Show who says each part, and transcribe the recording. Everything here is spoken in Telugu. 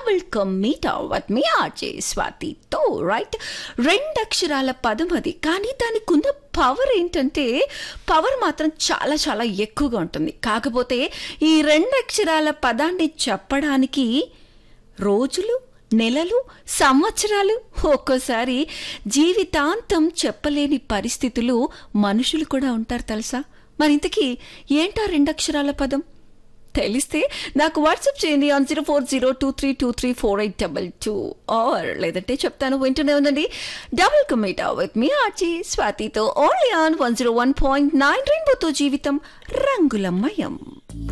Speaker 1: డబుల్ కమ్మీటా వత్ మీ ఆర్జే స్వాతితో రైట్ రెండు అక్షరాల పదం అది కానీ దానికి ఉన్న పవర్ ఏంటంటే పవర్ మాత్రం చాలా చాలా ఎక్కువగా ఉంటుంది కాకపోతే ఈ రెండు అక్షరాల పదాన్ని చెప్పడానికి రోజులు నెలలు సంవత్సరాలు ఒక్కోసారి జీవితాంతం చెప్పలేని పరిస్థితులు మనుషులు కూడా ఉంటారు తెలుసా మరి ఇంతకీ ఏంటా రెండక్షరాల పదం తెలిస్తే నాకు వాట్సాప్ చేయండి on zero four zero two three two three four eight double two or లేదంటే చెప్తాను వింటూనే ఉందండి డబుల్ కమిటా విత్ మీ ఆర్జీ స్వాతితో only on one zero one point nine రెయిన్బోతో జీవితం రంగులమయం